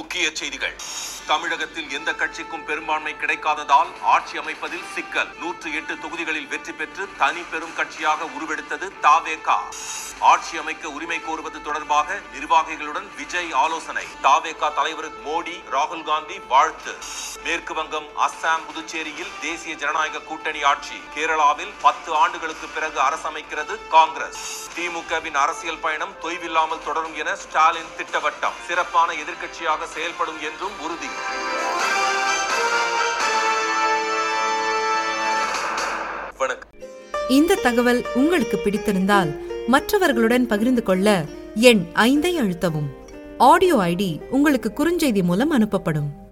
முக்கிய செய்திகள் தமிழகத்தில் எந்த கட்சிக்கும் பெரும்பான்மை கிடைக்காததால் ஆட்சி அமைப்பதில் சிக்கல் நூற்று எட்டு தொகுதிகளில் வெற்றி பெற்று தனி பெரும் கட்சியாக உருவெடுத்தது தாவேகா ஆட்சி அமைக்க உரிமை கோருவது தொடர்பாக நிர்வாகிகளுடன் விஜய் ஆலோசனை தாவேகா தலைவர் மோடி ராகுல் காந்தி வாழ்த்து மேற்கு வங்கம் அஸ்ஸாம் புதுச்சேரியில் தேசிய ஜனநாயக கூட்டணி ஆட்சி கேரளாவில் பத்து ஆண்டுகளுக்கு பிறகு அரசமைக்கிறது காங்கிரஸ் திமுகவின் அரசியல் பயணம் தொய்வில்லாமல் தொடரும் என ஸ்டாலின் திட்டவட்டம் சிறப்பான எதிர்க்கட்சியாக செயல்படும் என்றும் உறுதி வணக்கம் இந்த தகவல் உங்களுக்கு பிடித்திருந்தால் மற்றவர்களுடன் பகிர்ந்து கொள்ள எண் ஐந்தை அழுத்தவும் ஆடியோ ஐடி உங்களுக்கு குறுஞ்செய்தி மூலம் அனுப்பப்படும்